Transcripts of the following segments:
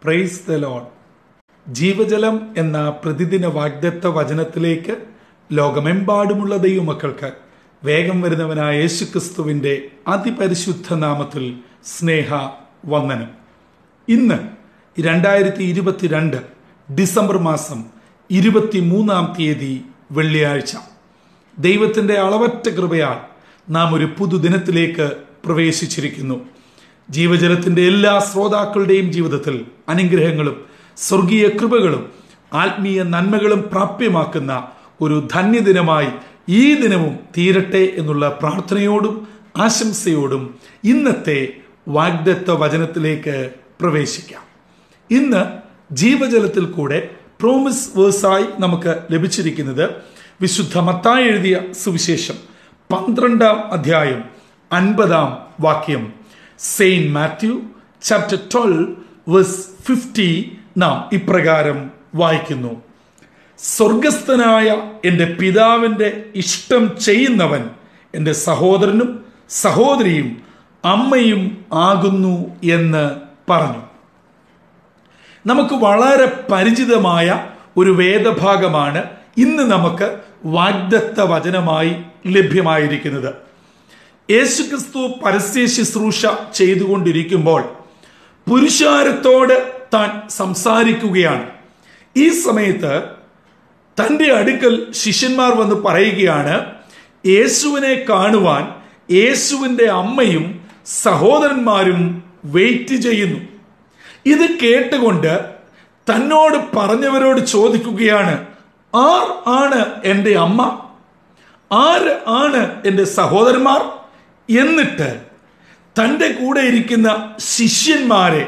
praise the load ജീവജലം എന്ന പ്രതിദിന വാഗ്ദത്ത വചനത്തിലേക്ക് ലോകമെമ്പാടുമുള്ള ദൈവമക്കൾക്ക് വേഗം വരുന്നവനായ യേശുക്രിസ്തുവിന്റെ അതിപരിശുദ്ധ നാമത്തിൽ സ്നേഹ വന്ദനം ഇന്ന് രണ്ടായിരത്തി ഇരുപത്തിരണ്ട് ഡിസംബർ മാസം ഇരുപത്തിമൂന്നാം തീയതി വെള്ളിയാഴ്ച ദൈവത്തിന്റെ അളവറ്റ കൃപയാൽ നാം ഒരു പുതുദിനത്തിലേക്ക് പ്രവേശിച്ചിരിക്കുന്നു ജീവജലത്തിന്റെ എല്ലാ ശ്രോതാക്കളുടെയും ജീവിതത്തിൽ അനുഗ്രഹങ്ങളും സ്വർഗീയ കൃപകളും ആത്മീയ നന്മകളും പ്രാപ്യമാക്കുന്ന ഒരു ധന്യദിനമായി ഈ ദിനവും തീരട്ടെ എന്നുള്ള പ്രാർത്ഥനയോടും ആശംസയോടും ഇന്നത്തെ വാഗ്ദത്ത വചനത്തിലേക്ക് പ്രവേശിക്കാം ഇന്ന് ജീവജലത്തിൽ കൂടെ പ്രോമിസ് വേഴ്സായി നമുക്ക് ലഭിച്ചിരിക്കുന്നത് വിശുദ്ധ മത്തായി എഴുതിയ സുവിശേഷം പന്ത്രണ്ടാം അധ്യായം അൻപതാം വാക്യം Saint Matthew chapter twelve verse fifty നാം ഇപ്രകാരം വായിക്കുന്നു സ്വർഗസ്ഥനായ എൻ്റെ പിതാവിൻ്റെ ഇഷ്ടം ചെയ്യുന്നവൻ എൻ്റെ സഹോദരനും സഹോദരിയും അമ്മയും ആകുന്നു എന്ന് പറഞ്ഞു നമുക്ക് വളരെ പരിചിതമായ ഒരു വേദഭാഗമാണ് ഇന്ന് നമുക്ക് വാഗ്ദത്ത വചനമായി ലഭ്യമായിരിക്കുന്നത് യേശുക്രിസ്തു പരസ്യ ശുശ്രൂഷ ചെയ്തുകൊണ്ടിരിക്കുമ്പോൾ പുരുഷാരത്തോട് താൻ സംസാരിക്കുകയാണ് ഈ സമയത്ത് തൻ്റെ അടുക്കൽ ശിഷ്യന്മാർ വന്ന് പറയുകയാണ് യേശുവിനെ കാണുവാൻ യേശുവിൻ്റെ അമ്മയും സഹോദരന്മാരും വെയിറ്റ് ചെയ്യുന്നു ഇത് കേട്ടുകൊണ്ട് തന്നോട് പറഞ്ഞവരോട് ചോദിക്കുകയാണ് ആർ ആണ് എൻ്റെ അമ്മ ആര് ആണ് എൻ്റെ സഹോദരന്മാർ എന്നിട്ട് തൻ്റെ കൂടെ ഇരിക്കുന്ന ശിഷ്യന്മാരെ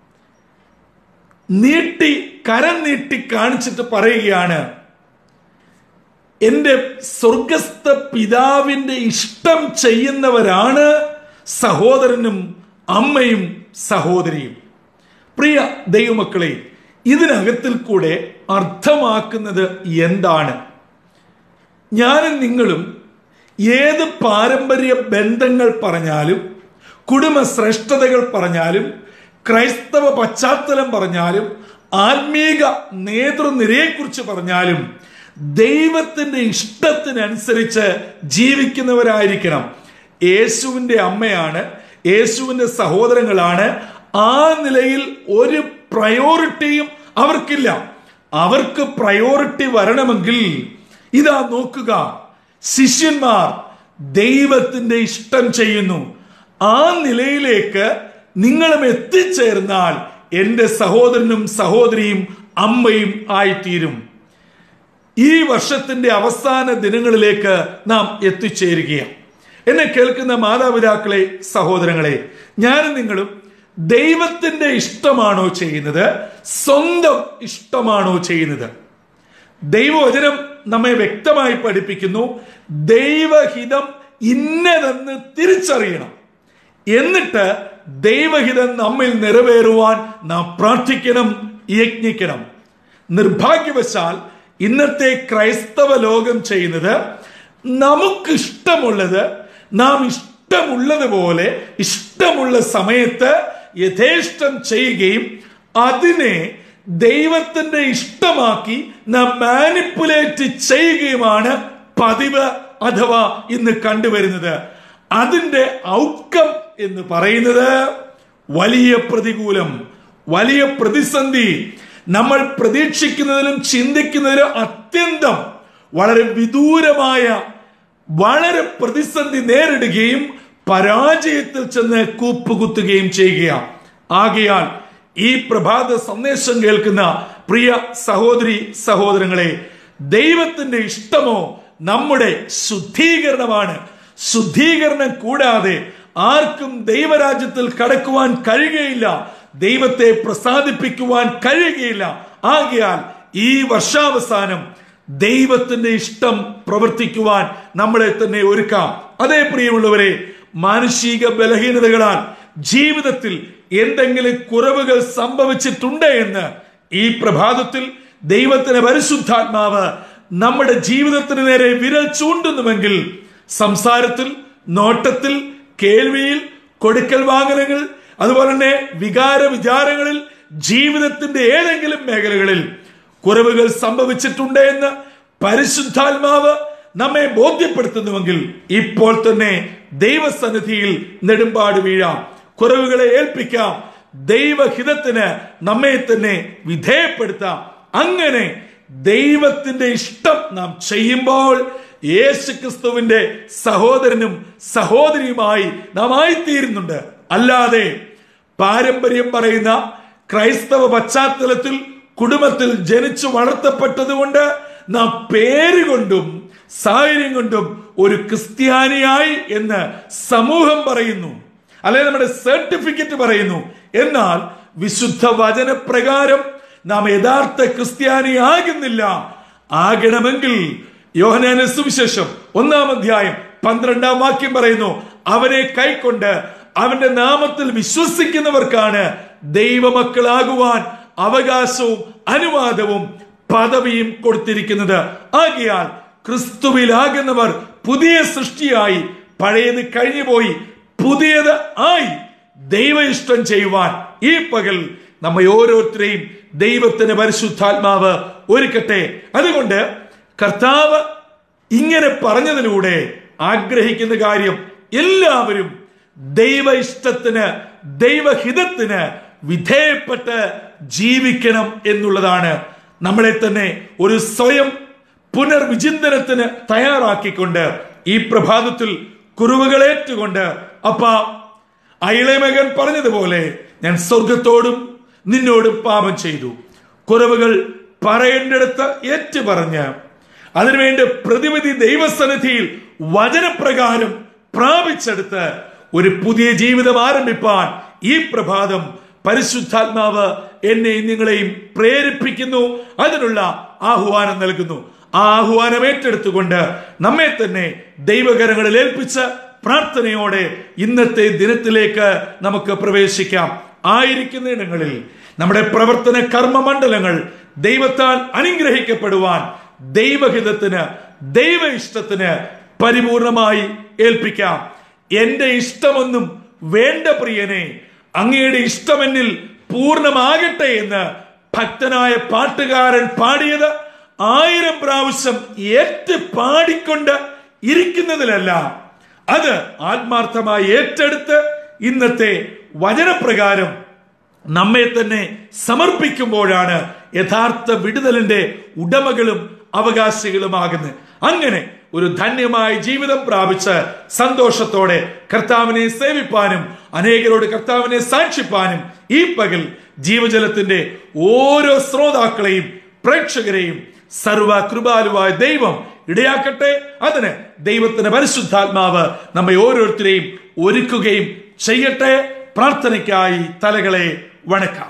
നീട്ടി കരം നീട്ടി കാണിച്ചിട്ട് പറയുകയാണ് എൻ്റെ സ്വർഗസ്ഥ പിതാവിൻ്റെ ഇഷ്ടം ചെയ്യുന്നവരാണ് സഹോദരനും അമ്മയും സഹോദരിയും പ്രിയ ദൈവമക്കളെ ഇതിനകത്തിൽ കൂടെ അർത്ഥമാക്കുന്നത് എന്താണ് ഞാനും നിങ്ങളും ഏത് പാരമ്പര്യ ബന്ധങ്ങൾ പറഞ്ഞാലും കുടുംബ ശ്രേഷ്ഠതകൾ പറഞ്ഞാലും ക്രൈസ്തവ പശ്ചാത്തലം പറഞ്ഞാലും ആത്മീക നേതൃനിരയെക്കുറിച്ച് പറഞ്ഞാലും ദൈവത്തിന്റെ ഇഷ്ടത്തിനനുസരിച്ച് ജീവിക്കുന്നവരായിരിക്കണം യേശുവിന്റെ അമ്മയാണ് യേശുവിന്റെ സഹോദരങ്ങളാണ് ആ നിലയിൽ ഒരു പ്രയോറിറ്റിയും അവർക്കില്ല അവർക്ക് പ്രയോറിറ്റി വരണമെങ്കിൽ ഇതാ നോക്കുക ശിഷ്യന്മാർ ദൈവത്തിന്റെ ഇഷ്ടം ചെയ്യുന്നു ആ നിലയിലേക്ക് നിങ്ങളും എത്തിച്ചേർന്നാൽ എൻ്റെ സഹോദരനും സഹോദരിയും അമ്മയും ആയിത്തീരും ഈ വർഷത്തിന്റെ അവസാന ദിനങ്ങളിലേക്ക് നാം എത്തിച്ചേരുകയാണ് എന്നെ കേൾക്കുന്ന മാതാപിതാക്കളെ സഹോദരങ്ങളെ ഞാനും നിങ്ങളും ദൈവത്തിന്റെ ഇഷ്ടമാണോ ചെയ്യുന്നത് സ്വന്തം ഇഷ്ടമാണോ ചെയ്യുന്നത് ദൈവവചനം നമ്മെ വ്യക്തമായി പഠിപ്പിക്കുന്നു ദൈവഹിതം ഇന്നതെന്ന് തിരിച്ചറിയണം എന്നിട്ട് ദൈവഹിതം നമ്മിൽ നിറവേറുവാൻ നാം പ്രാർത്ഥിക്കണം യജ്ഞിക്കണം നിർഭാഗ്യവശാൽ ഇന്നത്തെ ക്രൈസ്തവ ലോകം ചെയ്യുന്നത് നമുക്ക് ഇഷ്ടമുള്ളത് നാം ഇഷ്ടമുള്ളതുപോലെ ഇഷ്ടമുള്ള സമയത്ത് യഥേഷ്ടം ചെയ്യുകയും അതിനെ ദൈവത്തിന്റെ ഇഷ്ടമാക്കി നാം മാനിപ്പുലേറ്റ് ചെയ്യുകയുമാണ് പതിവ് അഥവാ ഇന്ന് കണ്ടുവരുന്നത് അതിന്റെ ഔട്ട്കം എന്ന് പറയുന്നത് വലിയ പ്രതികൂലം വലിയ പ്രതിസന്ധി നമ്മൾ പ്രതീക്ഷിക്കുന്നതിലും ചിന്തിക്കുന്നതിലും അത്യന്തം വളരെ വിദൂരമായ വളരെ പ്രതിസന്ധി നേരിടുകയും പരാജയത്തിൽ ചെന്ന് കൂപ്പുകുത്തുകയും ചെയ്യുകയാണ് ആകയാൽ ഈ പ്രഭാത സന്ദേശം കേൾക്കുന്ന പ്രിയ സഹോദരി സഹോദരങ്ങളെ ദൈവത്തിന്റെ ഇഷ്ടമോ നമ്മുടെ ശുദ്ധീകരണമാണ് ശുദ്ധീകരണം കൂടാതെ ആർക്കും ദൈവരാജ്യത്തിൽ കടക്കുവാൻ കഴിയുകയില്ല ദൈവത്തെ പ്രസാദിപ്പിക്കുവാൻ കഴിയുകയില്ല ആകയാൽ ഈ വർഷാവസാനം ദൈവത്തിന്റെ ഇഷ്ടം പ്രവർത്തിക്കുവാൻ നമ്മളെ തന്നെ ഒരുക്കാം അതേ പ്രിയമുള്ളവരെ മാനുഷിക ബലഹീനതകളാൽ ജീവിതത്തിൽ എന്തെങ്കിലും കുറവുകൾ സംഭവിച്ചിട്ടുണ്ട് എന്ന് ഈ പ്രഭാതത്തിൽ ദൈവത്തിന്റെ പരിശുദ്ധാത്മാവ് നമ്മുടെ ജീവിതത്തിന് നേരെ വിരൽ ചൂണ്ടുന്നുവെങ്കിൽ സംസാരത്തിൽ നോട്ടത്തിൽ കേൾവിയിൽ കൊടുക്കൽ വാങ്ങലുകൾ അതുപോലെ തന്നെ വികാര വിചാരങ്ങളിൽ ജീവിതത്തിന്റെ ഏതെങ്കിലും മേഖലകളിൽ കുറവുകൾ സംഭവിച്ചിട്ടുണ്ട് എന്ന് പരിശുദ്ധാത്മാവ് നമ്മെ ബോധ്യപ്പെടുത്തുന്നുവെങ്കിൽ ഇപ്പോൾ തന്നെ ദൈവസന്നിധിയിൽ നെടുമ്പാട് വീഴാം കുറവുകളെ ഏൽപ്പിക്കാം ദൈവഹിതത്തിന് നമ്മെ തന്നെ വിധേയപ്പെടുത്താം അങ്ങനെ ദൈവത്തിന്റെ ഇഷ്ടം നാം ചെയ്യുമ്പോൾ യേശു ക്രിസ്തുവിന്റെ സഹോദരനും സഹോദരിയുമായി നാം ആയിത്തീരുന്നുണ്ട് അല്ലാതെ പാരമ്പര്യം പറയുന്ന ക്രൈസ്തവ പശ്ചാത്തലത്തിൽ കുടുംബത്തിൽ ജനിച്ചു വളർത്തപ്പെട്ടതുകൊണ്ട് നാം പേരുകൊണ്ടും സാഹചര്യം കൊണ്ടും ഒരു ക്രിസ്ത്യാനിയായി എന്ന് സമൂഹം പറയുന്നു അല്ലെ നമ്മുടെ സർട്ടിഫിക്കറ്റ് പറയുന്നു എന്നാൽ വിശുദ്ധ വചനപ്രകാരം നാം യഥാർത്ഥ ക്രിസ്ത്യാനി ആകുന്നില്ല ആകണമെങ്കിൽ യോഹനാന സുവിശേഷം ഒന്നാം അധ്യായം പന്ത്രണ്ടാം വാക്യം പറയുന്നു അവനെ കൈക്കൊണ്ട് അവന്റെ നാമത്തിൽ വിശ്വസിക്കുന്നവർക്കാണ് ദൈവമക്കളാകുവാൻ അവകാശവും അനുവാദവും പദവിയും കൊടുത്തിരിക്കുന്നത് ആകിയാൽ ക്രിസ്തുവിലാകുന്നവർ പുതിയ സൃഷ്ടിയായി പഴയത് കഴിഞ്ഞുപോയി പുതിയത് ആയി ദൈവ ഇഷ്ടം ചെയ്യുവാൻ ഈ പകൽ നമ്മെ ഓരോരുത്തരെയും ദൈവത്തിന് പരിശുദ്ധാത്മാവ് ഒരുക്കട്ടെ അതുകൊണ്ട് കർത്താവ് ഇങ്ങനെ പറഞ്ഞതിലൂടെ ആഗ്രഹിക്കുന്ന കാര്യം എല്ലാവരും ദൈവ ഇഷ്ടത്തിന് ദൈവഹിതത്തിന് വിധേയപ്പെട്ട് ജീവിക്കണം എന്നുള്ളതാണ് നമ്മളെ തന്നെ ഒരു സ്വയം പുനർവിചിന്തനത്തിന് തയ്യാറാക്കിക്കൊണ്ട് ഈ പ്രഭാതത്തിൽ കുറുവുകളേറ്റുകൊണ്ട് അപ്പ അയിളെ മകൻ പറഞ്ഞതുപോലെ ഞാൻ സ്വർഗത്തോടും നിന്നോടും പാപം ചെയ്തു കുറവുകൾ പറയേണ്ടടുത്ത് ഏറ്റു പറഞ്ഞ് അതിനുവേണ്ടി പ്രതിവിധി ദൈവസന്നിധിയിൽ വചനപ്രകാരം പ്രാപിച്ചെടുത്ത് ഒരു പുതിയ ജീവിതം ആരംഭിപ്പാൻ ഈ പ്രഭാതം പരിശുദ്ധാത്മാവ് എന്നെയും നിങ്ങളെയും പ്രേരിപ്പിക്കുന്നു അതിനുള്ള ആഹ്വാനം നൽകുന്നു ആ ആഹ്വാനം ഏറ്റെടുത്തുകൊണ്ട് നമ്മെ തന്നെ ദൈവകരങ്ങളിൽ ഏൽപ്പിച്ച് പ്രാർത്ഥനയോടെ ഇന്നത്തെ ദിനത്തിലേക്ക് നമുക്ക് പ്രവേശിക്കാം ആയിരിക്കുന്ന ഇടങ്ങളിൽ നമ്മുടെ പ്രവർത്തന കർമ്മമണ്ഡലങ്ങൾ ദൈവത്താൽ അനുഗ്രഹിക്കപ്പെടുവാൻ ദൈവഹിതത്തിന് ദൈവ ഇഷ്ടത്തിന് പരിപൂർണമായി ഏൽപ്പിക്കാം എന്റെ ഇഷ്ടമൊന്നും വേണ്ട പ്രിയനെ അങ്ങയുടെ ഇഷ്ടമെന്നിൽ പൂർണ്ണമാകട്ടെ എന്ന് ഭക്തനായ പാട്ടുകാരൻ പാടിയത് ആയിരം പ്രാവശ്യം ഏറ്റ് പാടിക്കൊണ്ട് ഇരിക്കുന്നതിലല്ല അത് ആത്മാർത്ഥമായി ഏറ്റെടുത്ത് ഇന്നത്തെ വചനപ്രകാരം നമ്മെ തന്നെ സമർപ്പിക്കുമ്പോഴാണ് യഥാർത്ഥ വിടുതലിന്റെ ഉടമകളും അവകാശികളുമാകുന്നത് അങ്ങനെ ഒരു ധന്യമായ ജീവിതം പ്രാപിച്ച് സന്തോഷത്തോടെ കർത്താവിനെ സേവിപ്പാനും അനേകരോട് കർത്താവിനെ സാക്ഷിപ്പാനും ഈ പകൽ ജീവജലത്തിന്റെ ഓരോ ശ്രോതാക്കളെയും പ്രേക്ഷകരെയും സർവ കൃപാലുവായ ദൈവം ഇടയാക്കട്ടെ അതിന് ദൈവത്തിന്റെ പരിശുദ്ധാത്മാവ് നമ്മെ ഓരോരുത്തരെയും ഒരുക്കുകയും ചെയ്യട്ടെ പ്രാർത്ഥനയ്ക്കായി തലകളെ വണക്കാം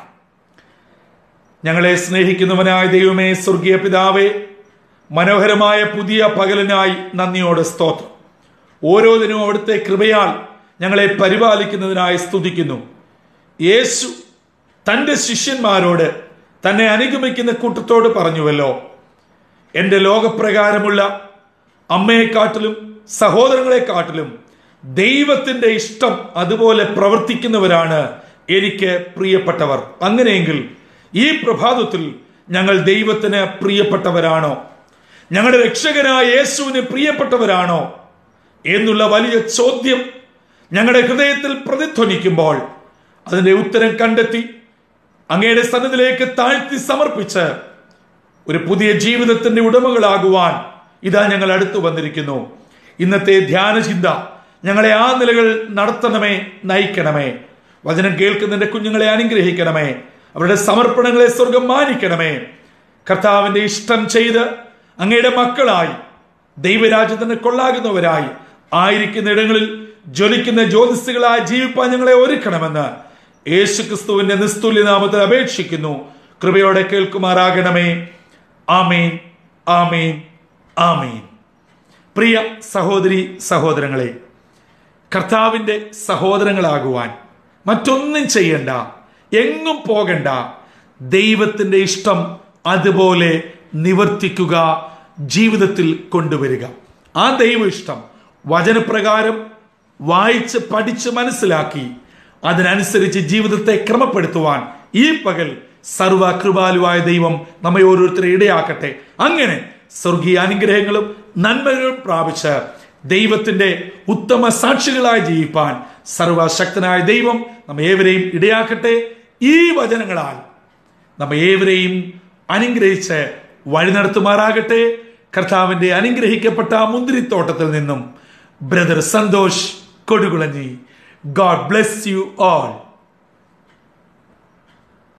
ഞങ്ങളെ സ്നേഹിക്കുന്നവനായ ദൈവമേ സ്വർഗീയ പിതാവേ മനോഹരമായ പുതിയ പകലിനായി നന്ദിയോടെ സ്തോത്രം ഓരോ ദിനവും അവിടുത്തെ കൃപയാൽ ഞങ്ങളെ പരിപാലിക്കുന്നതിനായി സ്തുതിക്കുന്നു യേശു തന്റെ ശിഷ്യന്മാരോട് തന്നെ അനുഗമിക്കുന്ന കൂട്ടത്തോട് പറഞ്ഞുവല്ലോ എൻ്റെ ലോകപ്രകാരമുള്ള അമ്മയെക്കാട്ടിലും സഹോദരങ്ങളെക്കാട്ടിലും ദൈവത്തിന്റെ ഇഷ്ടം അതുപോലെ പ്രവർത്തിക്കുന്നവരാണ് എനിക്ക് പ്രിയപ്പെട്ടവർ അങ്ങനെയെങ്കിൽ ഈ പ്രഭാതത്തിൽ ഞങ്ങൾ ദൈവത്തിന് പ്രിയപ്പെട്ടവരാണോ ഞങ്ങളുടെ രക്ഷകനായ യേശുവിന് പ്രിയപ്പെട്ടവരാണോ എന്നുള്ള വലിയ ചോദ്യം ഞങ്ങളുടെ ഹൃദയത്തിൽ പ്രതിധ്വനിക്കുമ്പോൾ അതിന്റെ ഉത്തരം കണ്ടെത്തി അങ്ങയുടെ സന്നദ്ധിലേക്ക് താഴ്ത്തി സമർപ്പിച്ച് ഒരു പുതിയ ജീവിതത്തിന്റെ ഉടമകളാകുവാൻ ഇതാ ഞങ്ങൾ അടുത്തു വന്നിരിക്കുന്നു ഇന്നത്തെ ധ്യാന ചിന്ത ഞങ്ങളെ ആ നിലകൾ നടത്തണമേ നയിക്കണമേ വചനം കേൾക്കുന്നതിന്റെ കുഞ്ഞുങ്ങളെ അനുഗ്രഹിക്കണമേ അവരുടെ സമർപ്പണങ്ങളെ സ്വർഗം മാനിക്കണമേ കർത്താവിന്റെ ഇഷ്ടം ചെയ്ത് അങ്ങയുടെ മക്കളായി ദൈവരാജ്യത്തിന് കൊള്ളാകുന്നവരായി ആയിരിക്കുന്ന ഇടങ്ങളിൽ ജ്വലിക്കുന്ന ജ്യോതിസുകളായി ജീവിപ്പാൻ ഞങ്ങളെ ഒരുക്കണമെന്ന് യേശു ക്രിസ്തുവിന്റെ നിസ്തുല്യനാമത്തിൽ അപേക്ഷിക്കുന്നു കൃപയോടെ കേൾക്കുമാറാകണമേ ആമേൻ ആമേൻ ആമേൻ പ്രിയ സഹോദരി സഹോദരങ്ങളെ കർത്താവിന്റെ സഹോദരങ്ങളാകുവാൻ മറ്റൊന്നും ചെയ്യണ്ട എങ്ങും പോകണ്ട ദൈവത്തിന്റെ ഇഷ്ടം അതുപോലെ നിവർത്തിക്കുക ജീവിതത്തിൽ കൊണ്ടുവരിക ആ ദൈവ ഇഷ്ടം വചനപ്രകാരം വായിച്ച് പഠിച്ച് മനസ്സിലാക്കി അതിനനുസരിച്ച് ജീവിതത്തെ ക്രമപ്പെടുത്തുവാൻ ഈ പകൽ സർവകൃപാലുവായ ദൈവം നമ്മെ ഓരോരുത്തരെ ഇടയാക്കട്ടെ അങ്ങനെ സ്വർഗീയ അനുഗ്രഹങ്ങളും നന്മകളും പ്രാപിച്ച് ദൈവത്തിന്റെ ഉത്തമ സാക്ഷികളായി ജീവിപ്പാൻ സർവശക്തനായ ദൈവം നമ്മെ ഏവരെയും ഇടയാക്കട്ടെ ഈ വചനങ്ങളാൽ നമ്മെ ഏവരെയും അനുഗ്രഹിച്ച് വഴി നടത്തുമാറാകട്ടെ കർത്താവിന്റെ അനുഗ്രഹിക്കപ്പെട്ട മുന്തിരിത്തോട്ടത്തിൽ നിന്നും brother Santhosh Kodukulanji God bless you all